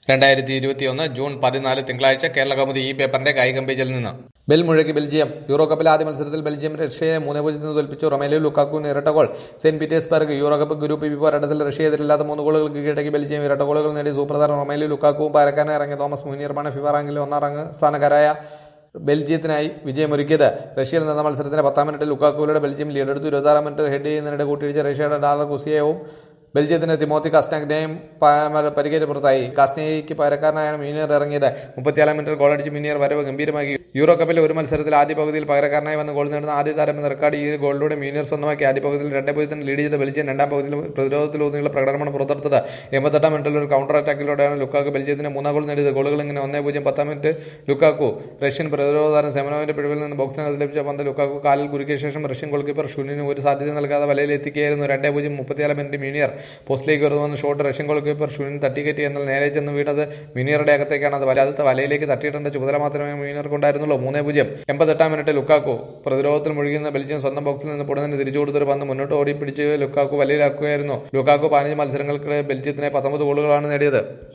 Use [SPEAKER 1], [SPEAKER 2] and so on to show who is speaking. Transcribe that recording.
[SPEAKER 1] രണ്ടായിരത്തി ഇരുപത്തിയൊന്ന് ജൂൺ പതിനാല് തിങ്കളാഴ്ച കേരള കൗമുദി ഈ പേപ്പറിന്റെ കായികം പേജിൽ നിന്ന് ബെൽ മുഴക്കി ബെൽജിയം യൂറോ കപ്പിൽ ആദ്യ മത്സരത്തിൽ ബെൽജിയം റഷ്യയെ മൂന്ന് പൂജ്യത്തിന് തോൽപ്പിച്ചു റൊമേലു ലുക്കാക്കുവിന് ഇരട്ട goal Saint Petersburg Euro cup group B പോരാട്ടത്തിൽ റഷ്യ എതിരില്ലാത്ത മൂന്ന് ഗോളുകൾക്ക് കീഴടക്കി ബെൽജിയം ഇരട്ട ഗോളുകൾ നേടി സൂപ്പർ താരം റൊമേലു ലുക്കാക്കുവും പാരക്കാരനെ ഇറങ്ങിയ തോമസ് മുനീർമാണ് ഫിഫ റാങ്കിൽ ഒന്നാം റാങ്ക് സ്ഥാനക്കാരായ ബെൽജിയത്തിനായി വിജയമൊരുക്കിയത് റഷ്യയിൽ നടന്ന മത്സരത്തിന്റെ പത്താം മിനിറ്റിൽ ലുക്കാക്കുവിലൂടെ ബെൽജിയം ലീഡെടുത്തു ഇരുപത്താറാം മിനിറ്റ് ഹെഡ് ചെയ്യുന്നതിനിടെ കൂട്ടിയിടിച്ച റഷ്യയുടെ ഡാലർ കുസിയവും ബെൽജിയത്തിന്റെ തിമോത്തി കാസ്റ്റാഗ്നെയും പരിക്കേറ്റ് പുറത്തായി കാസ്നേയ്ക്ക് പകരക്കാരനായാണ് മീനിയർ ഇറങ്ങിയത് മുപ്പത്തിയാലാം മിനിറ്റിൽ ഗോളടിച്ച് മീനിയർ വരവ് ഗംഭീരമാക്കി യൂറോ കപ്പിലെ ഒരു മത്സരത്തിൽ ആദ്യ പകുതിയിൽ പകരക്കാരനായി വന്ന് ഗോൾ നേടുന്ന ആദ്യ താരം എന്ന റെക്കോർഡ് ഈ ഗോളിലൂടെ മീനിയർ സ്വന്തമാക്കി ആദ്യ പകുതിയിൽ രണ്ടേ പൂജ്യത്തിന് ലീഡ് ചെയ്ത ബെൽജിയം രണ്ടാം പകുതിയിൽ പ്രതിരോധത്തിലൂന്നിയുള്ള പ്രകടനമാണ് പുറത്തെടുത്തത് എൺപത്തെട്ടാം മിനിറ്റിൽ ഒരു കൗണ്ടർ അറ്റാക്കിലൂടെയാണ് ലുക്കാക്ക് ബെൽജിയത്തിന് മൂന്നാം ഗോൾ നേടിയത് ഗോളുകൾ ഇങ്ങനെ ഒന്നേ പൂജ്യം പത്താം മിനിറ്റ് ലുക്കാക്കു റഷ്യൻ പ്രതിരോധ താരം സെമനോവിന്റെ പിഴവിൽ നിന്ന് ബോക്സിനകത്ത് ലഭിച്ച പന്ത് ലുക്കാക്കു കാലിൽ കുരുക്കിയ ശേഷം റഷ്യൻ ഗോൾ കീപ്പർ ഷൂനിന് ഒരു സാധ്യത നൽകാതെ വലയിൽ എത്തിക്കുകയായിരുന്നു രണ്ടേ പൂജ്യം മുപ്പത്തിയാലാം മിനിറ്റ് മീനിയർ പോസ്റ്റിലേക്ക് വരുന്ന shot Russian goalkeeper Shunin തട്ടിക്കറ്റി എന്നാൽ നേരെ ചെന്ന് വീണത് മീനിയറുടെ അകത്തേക്കാണ് അത് വലാത്ത വലയിലേക്ക് തട്ടിയിട്ടേണ്ട ചുമതല മാത്രമേ മീനിയർക്ക് ഉണ്ടായിരുന്നുള്ളൂ മൂന്നേ പൂജ്യം എൺപത്തെട്ടാം മിനിറ്റ് ലുക്കാക്കു പ്രതിരോധത്തിൽ മുഴുകുന്ന ബെൽജിയം സ്വന്തം ബോക്സിൽ നിന്ന് പൊടുന്നതിന് തിരിച്ചു കൊടുത്തൊരു പന്ത് മുന്നോട്ട് ഓടി പിടിച്ച് ലുക്കാക്കു വലയിലാക്കുകയായിരുന്നു ലുക്കാക്കു പതിനഞ്ച് മത്സരങ്ങൾക്കിടെ ബെൽജിയത്തിന് പത്തൊമ്പത് ഗോളുകളാണ് നേടിയത്